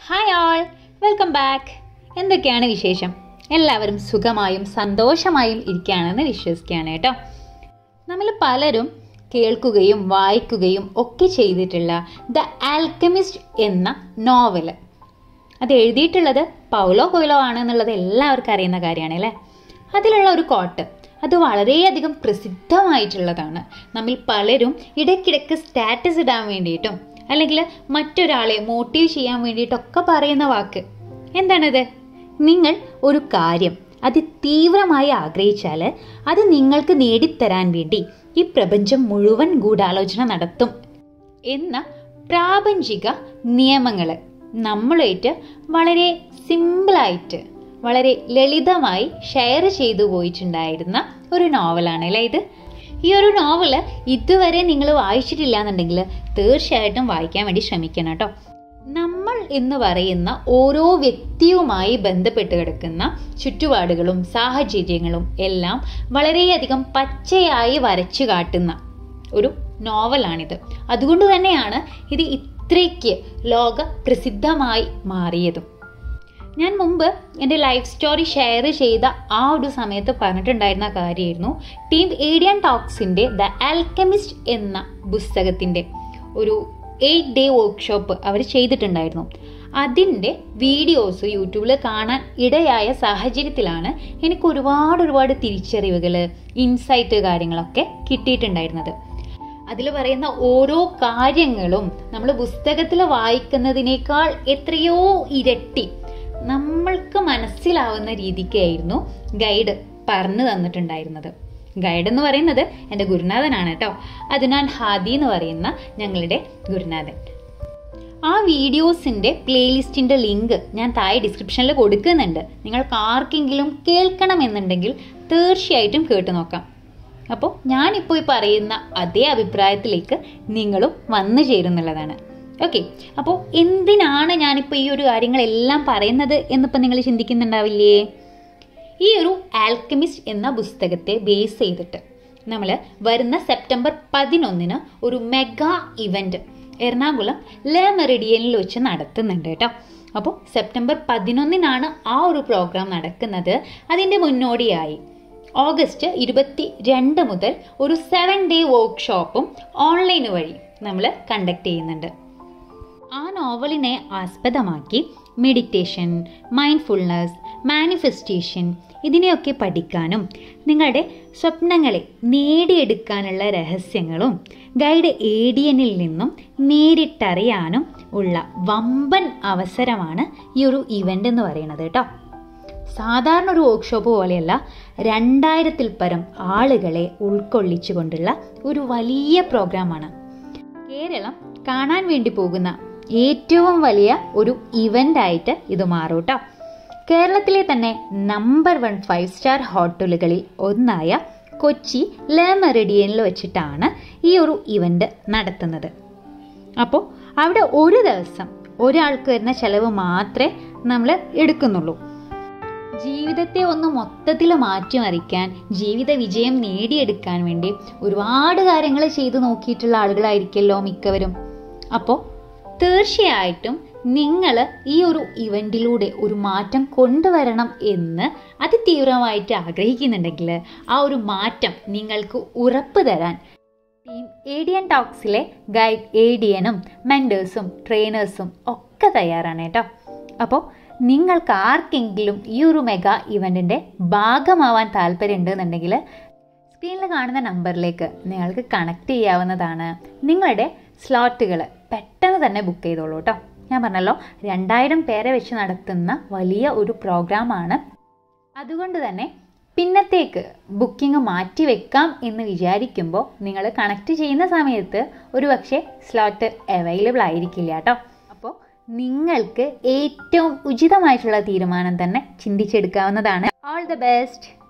hi ആൾ welcome back എന്തൊക്കെയാണ് വിശേഷം എല്ലാവരും സുഖമായും സന്തോഷമായും ഇരിക്കുകയാണെന്ന് വിശ്വസിക്കുകയാണ് കേട്ടോ നമ്മൾ പലരും കേൾക്കുകയും വായിക്കുകയും ഒക്കെ ചെയ്തിട്ടുള്ള ദ ആൽക്കമിസ്റ്റ് എന്ന നോവല് അത് എഴുതിയിട്ടുള്ളത് പൗലോ കൊയിലോ ആണ് എന്നുള്ളത് എല്ലാവർക്കും അറിയുന്ന കാര്യമാണ് അല്ലേ അതിലുള്ള ഒരു കോട്ട് അത് വളരെയധികം പ്രസിദ്ധമായിട്ടുള്ളതാണ് നമ്മിൽ പലരും ഇടയ്ക്കിടയ്ക്ക് സ്റ്റാറ്റസ് ഇടാൻ വേണ്ടിയിട്ടും അല്ലെങ്കിൽ മറ്റൊരാളെ മോട്ടീവ് ചെയ്യാൻ വേണ്ടിയിട്ടൊക്കെ പറയുന്ന വാക്ക് എന്താണത് നിങ്ങൾ ഒരു കാര്യം അത് തീവ്രമായി ആഗ്രഹിച്ചാൽ അത് നിങ്ങൾക്ക് നേടിത്തരാൻ വേണ്ടി ഈ പ്രപഞ്ചം മുഴുവൻ ഗൂഢാലോചന നടത്തും എന്ന പ്രാപഞ്ചിക നിയമങ്ങൾ നമ്മളായിട്ട് വളരെ സിമ്പിളായിട്ട് വളരെ ലളിതമായി ഷെയർ ചെയ്തു പോയിട്ടുണ്ടായിരുന്ന ഒരു നോവലാണ് അല്ലേ ഇത് ഈ ഒരു നോവല് ഇതുവരെ നിങ്ങൾ വായിച്ചിട്ടില്ല എന്നുണ്ടെങ്കിൽ തീർച്ചയായിട്ടും വായിക്കാൻ വേണ്ടി ശ്രമിക്കണം കേട്ടോ നമ്മൾ എന്ന് പറയുന്ന ഓരോ വ്യക്തിയുമായി ബന്ധപ്പെട്ട് കിടക്കുന്ന ചുറ്റുപാടുകളും സാഹചര്യങ്ങളും എല്ലാം വളരെയധികം പച്ചയായി വരച്ചു കാട്ടുന്ന ഒരു നോവലാണിത് അതുകൊണ്ട് തന്നെയാണ് ഇത് ഇത്രയ്ക്ക് ലോക പ്രസിദ്ധമായി മാറിയതും ഞാൻ മുമ്പ് എൻ്റെ ലൈഫ് സ്റ്റോറി ഷെയർ ചെയ്ത ആ ഒരു സമയത്ത് പറഞ്ഞിട്ടുണ്ടായിരുന്ന കാര്യമായിരുന്നു ടീം ഏഡിയൻ ടോക്സിൻ്റെ ദ ആൽക്കമിസ്റ്റ് എന്ന പുസ്തകത്തിൻ്റെ ഒരു എയ്റ്റ് ഡേ വർക്ക്ഷോപ്പ് അവർ ചെയ്തിട്ടുണ്ടായിരുന്നു അതിൻ്റെ വീഡിയോസ് യൂട്യൂബിൽ കാണാൻ ഇടയായ സാഹചര്യത്തിലാണ് എനിക്ക് ഒരുപാട് ഒരുപാട് തിരിച്ചറിവുകൾ ഇൻസൈറ്റ് കാര്യങ്ങളൊക്കെ കിട്ടിയിട്ടുണ്ടായിരുന്നത് അതിൽ പറയുന്ന ഓരോ കാര്യങ്ങളും നമ്മൾ പുസ്തകത്തിൽ വായിക്കുന്നതിനേക്കാൾ എത്രയോ ഇരട്ടി നമ്മൾക്ക് മനസ്സിലാവുന്ന രീതിക്കായിരുന്നു ഗൈഡ് പറഞ്ഞു തന്നിട്ടുണ്ടായിരുന്നത് ഗൈഡ് എന്ന് പറയുന്നത് എൻ്റെ ഗുരുനാഥനാണ് കേട്ടോ അതിനാൽ ഹാദി എന്ന് പറയുന്ന ഞങ്ങളുടെ ഗുരുനാഥൻ ആ വീഡിയോസിൻ്റെ പ്ലേലിസ്റ്റിൻ്റെ ലിങ്ക് ഞാൻ താഴെ ഡിസ്ക്രിപ്ഷനിൽ കൊടുക്കുന്നുണ്ട് നിങ്ങൾക്ക് ആർക്കെങ്കിലും കേൾക്കണമെന്നുണ്ടെങ്കിൽ തീർച്ചയായിട്ടും കേട്ടു നോക്കാം അപ്പോൾ ഞാനിപ്പോൾ ഈ പറയുന്ന അതേ അഭിപ്രായത്തിലേക്ക് നിങ്ങളും വന്നു ചേരുന്നുള്ളതാണ് ഓക്കെ അപ്പോൾ എന്തിനാണ് ഞാനിപ്പോൾ ഈ ഒരു കാര്യങ്ങളെല്ലാം പറയുന്നത് എന്നിപ്പോൾ നിങ്ങൾ ചിന്തിക്കുന്നുണ്ടാവില്ലേ ഈ ഒരു ആൽക്കമിസ്റ്റ് എന്ന പുസ്തകത്തെ ബേസ് ചെയ്തിട്ട് നമ്മൾ വരുന്ന സെപ്റ്റംബർ പതിനൊന്നിന് ഒരു മെഗാ ഇവൻറ്റ് എറണാകുളം ലെ മെറിഡിയനിൽ വെച്ച് നടത്തുന്നുണ്ട് കേട്ടോ അപ്പോൾ സെപ്റ്റംബർ പതിനൊന്നിനാണ് ആ ഒരു പ്രോഗ്രാം നടക്കുന്നത് അതിൻ്റെ മുന്നോടിയായി ഓഗസ്റ്റ് ഇരുപത്തി രണ്ട് മുതൽ ഒരു സെവൻ ഡേ വർക്ക്ഷോപ്പും ഓൺലൈൻ വഴി നമ്മൾ കണ്ടക്ട് ചെയ്യുന്നുണ്ട് ആ നോവലിനെ ആസ്പദമാക്കി മെഡിറ്റേഷൻ മൈൻഡ്ഫുൾനെസ് മാനിഫെസ്റ്റേഷൻ ഇതിനെയൊക്കെ പഠിക്കാനും നിങ്ങളുടെ സ്വപ്നങ്ങളെ നേടിയെടുക്കാനുള്ള രഹസ്യങ്ങളും ഗൈഡ് ഏഡിയനിൽ നിന്നും നേരിട്ടറിയാനും ഉള്ള വമ്പൻ അവസരമാണ് ഈ ഒരു ഇവൻ്റ് എന്ന് പറയുന്നത് കേട്ടോ സാധാരണ ഒരു വർക്ക്ഷോപ്പ് പോലെയല്ല രണ്ടായിരത്തിൽ പരം ആളുകളെ ഉൾക്കൊള്ളിച്ചുകൊണ്ടുള്ള ഒരു വലിയ പ്രോഗ്രാമാണ് കേരളം കാണാൻ വേണ്ടി പോകുന്ന ഏറ്റവും വലിയ ഒരു ഇവൻ്റ് ആയിട്ട് ഇത് മാറും കേട്ടോ കേരളത്തിലെ തന്നെ നമ്പർ വൺ ഫൈവ് സ്റ്റാർ ഹോട്ടലുകളിൽ ഒന്നായ കൊച്ചി ലെ മെറിഡിയനിൽ വെച്ചിട്ടാണ് ഈ ഒരു ഇവൻ്റ് നടത്തുന്നത് അപ്പോൾ അവിടെ ഒരു ദിവസം ഒരാൾക്ക് വരുന്ന ചിലവ് മാത്രമേ നമ്മൾ എടുക്കുന്നുള്ളൂ ജീവിതത്തെ ഒന്ന് മൊത്തത്തിൽ മാറ്റിമറിക്കാൻ ജീവിത വിജയം നേടിയെടുക്കാൻ വേണ്ടി ഒരുപാട് കാര്യങ്ങൾ ചെയ്തു നോക്കിയിട്ടുള്ള ആളുകളായിരിക്കുമല്ലോ മിക്കവരും അപ്പോൾ തീർച്ചയായിട്ടും നിങ്ങൾ ഈ ഒരു ഇവൻറ്റിലൂടെ ഒരു മാറ്റം കൊണ്ടുവരണം എന്ന് അതിതീവ്രമായിട്ട് ആഗ്രഹിക്കുന്നുണ്ടെങ്കിൽ ആ ഒരു മാറ്റം നിങ്ങൾക്ക് ഉറപ്പ് തരാൻ ടീം ഏഡിയൻ ടോക്സിലെ ഗൈഡ് ഏഡിയനും മെൻറ്റേഴ്സും ട്രെയിനേഴ്സും ഒക്കെ തയ്യാറാണ് കേട്ടോ അപ്പോൾ നിങ്ങൾക്ക് ആർക്കെങ്കിലും ഈ ഒരു മെഗാ ഇവൻറ്റിൻ്റെ ഭാഗമാവാൻ താല്പര്യമുണ്ടെന്നുണ്ടെങ്കിൽ സ്ക്രീനിൽ കാണുന്ന നമ്പറിലേക്ക് നിങ്ങൾക്ക് കണക്ട് ചെയ്യാവുന്നതാണ് നിങ്ങളുടെ സ്ലോട്ടുകൾ പെട്ടെന്ന് തന്നെ ബുക്ക് ചെയ്തോളൂ കേട്ടോ ഞാൻ പറഞ്ഞല്ലോ രണ്ടായിരം പേരെ വെച്ച് നടത്തുന്ന വലിയ ഒരു പ്രോഗ്രാമാണ് അതുകൊണ്ട് തന്നെ പിന്നത്തേക്ക് ബുക്കിംഗ് മാറ്റി വെക്കാം എന്ന് വിചാരിക്കുമ്പോൾ നിങ്ങൾ കണക്ട് ചെയ്യുന്ന സമയത്ത് ഒരു പക്ഷേ സ്ലോട്ട് അവൈലബിൾ ആയിരിക്കില്ല കേട്ടോ അപ്പോൾ നിങ്ങൾക്ക് ഏറ്റവും ഉചിതമായിട്ടുള്ള തീരുമാനം തന്നെ ചിന്തിച്ചെടുക്കാവുന്നതാണ് ഓൾ ദ ബെസ്റ്റ്